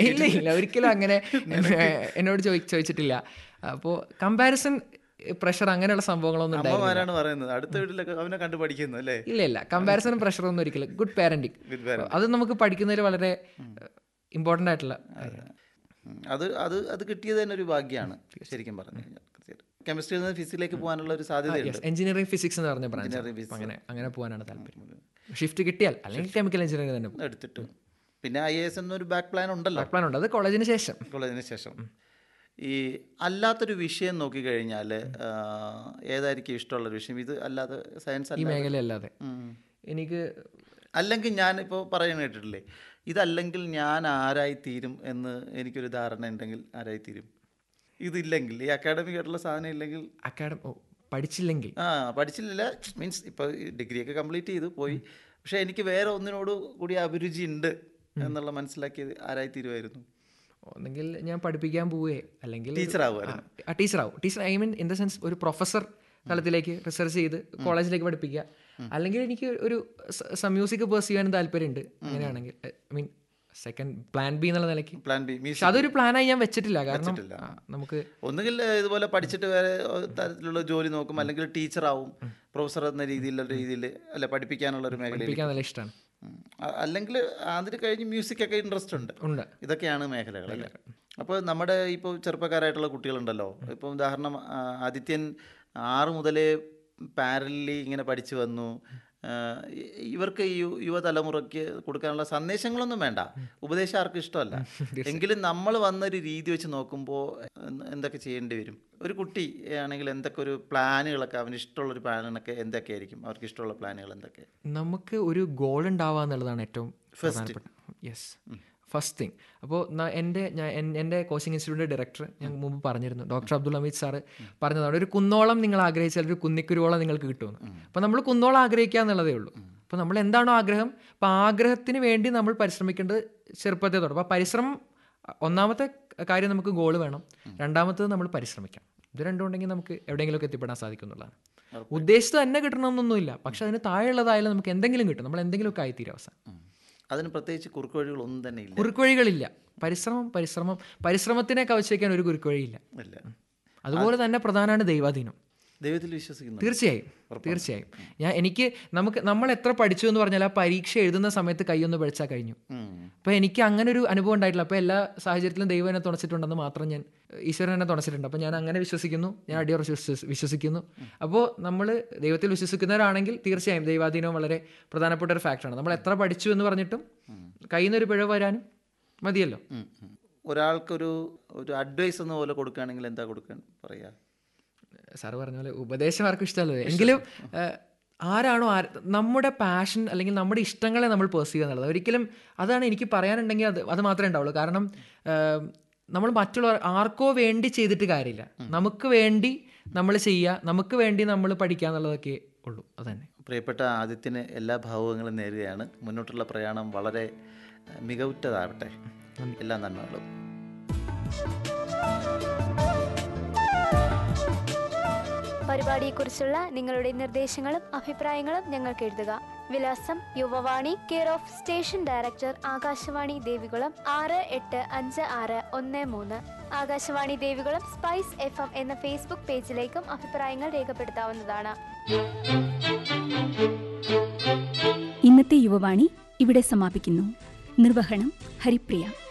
ഇല്ല ഇല്ല ഒരിക്കലും അങ്ങനെ എന്നോട് ചോദി ചോദിച്ചിട്ടില്ല അപ്പോൾ കമ്പാരിസൺ പ്രഷർ അങ്ങനെയുള്ള സംഭവങ്ങളൊന്നും ഉണ്ടായിരുന്നില്ല അമ്മമാരാണ് പറയുന്നത് അടുത്ത വീട്ടിലൊക്കെ അവനെ കണ്ടു പഠിക്കുന്നു അല്ലേ ഇല്ല ഇല്ല കമ്പാരിസണും പ്രഷറൊന്നും ഒരിക്കലും ഗുഡ് പാരന്റിങ് Good അത് നമുക്ക് പഠിക്കുന്നതിൽ വളരെ ഇമ്പോർട്ടൻ്റ് ആയിട്ടുള്ള കാര്യമാണ് ഉം. അത് അത് അത് കിട്ടിയത് തന്നെ ഒരു ഭാഗ്യമാണ് ശരിക്കും പറഞ്ഞു കഴിഞ്ഞാൽ കെമിസ്ട്രിയിൽ നിന്ന് ഫിസിക്സിലേക്ക് പോകാനുള്ള ഒരു സാധ്യതയുണ്ട് എഞ്ചിനീയറിംഗ് ഫിസിക്സ് എന്ന് പറഞ്ഞ ബ്രാഞ്ച് Engineering physics. അങ്ങനെ അങ്ങനെ പോകാനാണ് താല്പര്യം ഷിഫ്റ്റ് കിട്ടിയാൽ അല്ലെങ്കിൽ കെമിക്കൽ എഞ്ചിനീയറിംഗ് തന്നെ പോകും എടുത്തിട്ട് പിന്നെ ഐ എസ് എന്നൊരു ബാക്ക് പ്ലാൻ ഉണ്ടല്ലോ പ്ലാൻ ഉണ്ട് അത് കോളേജിന് ശേഷം കോളേജിന് ശേഷം ഈ അല്ലാത്തൊരു വിഷയം നോക്കിക്കഴിഞ്ഞാൽ ഏതായിരിക്കും ഇഷ്ടമുള്ളൊരു വിഷയം ഇത് അല്ലാതെ സയൻസ് ഈ അല്ല മേഖല അല്ലാതെ ഉം. എനിക്ക് അല്ലെങ്കിൽ ഞാൻ ഇപ്പോൾ പറയുന്ന കേട്ടിട്ടില്ലേ ഇതല്ലെങ്കിൽ ഞാൻ ആരായി തീരും എന്ന് എനിക്കൊരു ധാരണ ഉണ്ടെങ്കിൽ ആരായി തീരും ഇതില്ലെങ്കിൽ ഈ അക്കാഡമിക് ആയിട്ടുള്ള സാധനം ഇല്ലെങ്കിൽ അക്കാഡമി ഓ പഠിച്ചില്ലെങ്കിൽ ആ പഠിച്ചില്ല മീൻസ് ഇപ്പോൾ ഡിഗ്രിയൊക്കെ കംപ്ലീറ്റ് ചെയ്തു പോയി പക്ഷേ എനിക്ക് വേറെ ഒന്നിനോട് കൂടി അഭിരുചി ഉണ്ട് എന്നുള്ള മനസ്സിലാക്കിയത് ആരായി തീരുമായിരുന്നു ഒന്നെങ്കിൽ ഞാൻ പഠിപ്പിക്കാൻ പോവേ അല്ലെങ്കിൽ ടീച്ചർ ആവുമായിരുന്നു ടീച്ചർ ആവും teacher I mean in the sense ഒരു പ്രൊഫസർ തലത്തിലേക്ക് റിസർച്ച് ചെയ്ത് കോളേജിലേക്ക് പഠിപ്പിക്കുക അല്ലെങ്കിൽ എനിക്ക് ഒരു മ്യൂസിക് പേഴ്സ് ചെയ്യാൻ താല്പര്യമുണ്ട് അങ്ങനെയാണെങ്കിൽ I mean second plan B എന്നുള്ള നിലയ്ക്ക് പ്ലാൻ ബി പക്ഷെ അതൊരു പ്ലാനായി ഞാൻ വെച്ചിട്ടില്ല കാരണം ആ, നമുക്ക് ഒന്നുകിൽ ഇതുപോലെ പഠിച്ചിട്ട് വേറെ തരത്തിലുള്ള ജോലി നോക്കും അല്ലെങ്കിൽ ടീച്ചറാവും പ്രൊഫസർ എന്ന രീതിയിലുള്ള രീതിയിൽ അല്ല പഠിപ്പിക്കാനുള്ള ഒരു മേഖലയിൽ പഠിപ്പിക്കാൻ നല്ല ഇഷ്ടമാണ് ഉം. അ- അല്ലെങ്കിൽ അതിന് കഴിഞ്ഞ് മ്യൂസിക്കൊക്കെ ഇൻട്രസ്റ്റ് ഉണ്ട് ഉണ്ട് ഇതൊക്കെയാണ് മേഖലകൾ അല്ലേ അപ്പോൾ നമ്മുടെ ഇപ്പോൾ ചെറുപ്പക്കാരായിട്ടുള്ള കുട്ടികളുണ്ടല്ലോ ഇപ്പോൾ ഉദാഹരണം ആ, ആദിത്യൻ ആറ് മുതലേ പാരലി ഇങ്ങനെ പഠിച്ചു വന്നു ആ, ഇ- ഇവർക്ക് ഈ യു- യുവതലമുറയ്ക്ക് കൊടുക്കാനുള്ള സന്ദേശങ്ങളൊന്നും വേണ്ട ഉപദേശം ആർക്കും ഇഷ്ടമല്ല എങ്കിലും നമ്മൾ വന്നൊരു രീതി വെച്ച് നോക്കുമ്പോൾ എന്ത് എന്തൊക്കെ ചെയ്യേണ്ടി വരും ഒരു കുട്ടി ആണെങ്കിൽ എന്തൊക്കെ ഒരു പ്ലാനുകളൊക്കെ അവന് ഇഷ്ടമുള്ളൊരു പ്ലാനുകളൊക്കെ എന്തൊക്കെയായിരിക്കും അവർക്ക് ഇഷ്ടമുള്ള പ്ലാനുകൾ എന്തൊക്കെ നമുക്ക് ഒരു ഗോൾ ഉണ്ടാവുക എന്നുള്ളതാണ് ഏറ്റവും പ്രധാനപ്പെട്ട യെസ് ഫസ്റ്റ് തിങ് അപ്പോൾ എൻ്റെ ഞാൻ എൻ- എൻ്റെ കോച്ചിങ് ഇൻസ്റ്റിറ്റ്യൂട്ടിൻ്റെ ഡയറക്ടർ ഞാൻ മുമ്പ് പറഞ്ഞിരുന്നു ഡോക്ടർ അബ്ദുൾ ഹമീദ് സാറ് പറഞ്ഞതാണ് ഒരു കുന്നോളം നിങ്ങൾ ആഗ്രഹിച്ചാൽ ഒരു കുന്നിക്കുരുവോളം നിങ്ങൾക്ക് കിട്ടുമെന്ന് അപ്പോൾ നമ്മൾ കുന്നോളം ആഗ്രഹിക്കുക എന്നുള്ളതേ ഉള്ളൂ അപ്പോൾ നമ്മൾ എന്താണോ ആഗ്രഹം അപ്പോൾ ആഗ്രഹത്തിന് വേണ്ടി നമ്മൾ പരിശ്രമിക്കേണ്ടത് ചെറുപ്പത്തെ തൊട്ട് അപ്പോൾ പരിശ്രമം ഒന്നാമത്തെ കാര്യം നമുക്ക് ഗോൾ വേണം രണ്ടാമത്തത് നമ്മൾ പരിശ്രമിക്കണം ഇത് രണ്ടും ഉണ്ടെങ്കിൽ നമുക്ക് എവിടെയെങ്കിലുമൊക്കെ എത്തിപ്പെടാൻ സാധിക്കും എന്നുള്ളതാണ് ഉദ്ദേശിച്ചത് തന്നെ കിട്ടണമെന്നൊന്നുമില്ല പക്ഷെ അതിന് താഴെയുള്ളതായാലും നമുക്ക് എന്തെങ്കിലും കിട്ടും നമ്മൾ എന്തെങ്കിലുമൊക്കെ ആയിത്തീരും അവസാനം ഉം. അതിന് പ്രത്യേകിച്ച് കുറുക്ക് വഴികളൊന്നും തന്നെ ഇല്ല കുറുക്കുവഴികളില്ല പരിശ്രമം പരിശ്രമം പരിശ്രമത്തിനെ കവച്ചു ഒരു കുറുക്കുവഴിയില്ല ഇല്ല അതുപോലെ തന്നെ പ്രധാനമാണ് ദൈവാധീനം ദൈവത്തിൽ വിശ്വസിക്കുന്നു തീർച്ചയായും തീർച്ചയായും ഞാൻ എനിക്ക് നമുക്ക് നമ്മൾ എത്ര പഠിച്ചു എന്ന് പറഞ്ഞാൽ ആ പരീക്ഷ എഴുതുന്ന സമയത്ത് കൈയൊന്ന് പഠിച്ചാൽ കഴിഞ്ഞു ഉം. അപ്പോൾ എനിക്ക് അങ്ങനെ ഒരു അനുഭവം ഉണ്ടായിട്ടില്ല അപ്പോൾ എല്ലാ സാഹചര്യത്തിലും ദൈവം എന്നെ തുണച്ചിട്ടുണ്ടെന്ന് മാത്രം ഞാൻ ഈശ്വരൻ എന്നെ തുണച്ചിട്ടുണ്ട് അപ്പോൾ ഞാൻ അങ്ങനെ വിശ്വസിക്കുന്നു ഞാൻ അടിയോർ വിശ്വസിക്കുന്നു അപ്പോൾ നമ്മൾ ദൈവത്തിൽ വിശ്വസിക്കുന്നവരാണെങ്കിൽ തീർച്ചയായും ദൈവാധീനം വളരെ പ്രധാനപ്പെട്ട ഒരു ഫാക്ടറാണ് നമ്മൾ എത്ര പഠിച്ചു എന്ന് പറഞ്ഞിട്ടും കയ്യിൽ നിന്നൊരു പിഴവ് വരാനും മതിയല്ലോ ഉം, ഉം. ഒരാൾക്കൊരു ഒരു അഡ്വൈസ് എന്ന പോലെ കൊടുക്കുകയാണെങ്കിൽ എന്താ കൊടുക്കാൻ പറയാ സാറ് പറഞ്ഞ പോലെ ഉപദേശം ആർക്കും ഇഷ്ടമല്ലേ എങ്കിലും ഏഹ്, ആരാണോ ആര് നമ്മുടെ പാഷൻ അല്ലെങ്കിൽ നമ്മുടെ ഇഷ്ടങ്ങളെ നമ്മൾ പേഴ്സീവ് എന്നുള്ളത് ഒരിക്കലും അതാണ് എനിക്ക് പറയാനുണ്ടെങ്കിൽ അത് അത് മാത്രമേ ഉണ്ടാവുള്ളൂ കാരണം ഏഹ്, നമ്മൾ മറ്റുള്ളവർ ആർക്കോ വേണ്ടി ചെയ്തിട്ട് കാര്യമില്ല നമുക്ക് വേണ്ടി നമ്മൾ ചെയ്യുക നമുക്ക് വേണ്ടി നമ്മൾ പഠിക്കുക എന്നുള്ളതൊക്കെ ഉള്ളൂ അതന്നെ പ്രിയപ്പെട്ട ആദിത്യന് എല്ലാ ഭാവുകങ്ങളും നേരുകയാണ് മുന്നോട്ടുള്ള പ്രയാണം വളരെ ഏഹ്, മികവുറ്റതാവട്ടെ എല്ലാ നന്മകളും പരിപാടിയെക്കുറിച്ചുള്ള നിങ്ങളുടെ നിർദ്ദേശങ്ങളും അഭിപ്രായങ്ങളും ഞങ്ങൾക്ക് എഴുതുക വിലാസം Yuvavani care of station director Akashvani Devikulam ആറ് എട്ട് അഞ്ച് ആറ് ഒന്ന് മൂന്ന് Akashvani Devikulam spice F M എന്ന ഫേസ്ബുക്ക് പേജിലേക്കും അഭിപ്രായങ്ങൾ രേഖപ്പെടുത്താവുന്നതാണ് ഇന്നത്തെ യുവവാണി ഇവിടെ സമാപിക്കുന്നു നിർവഹണം ഹരിപ്രിയ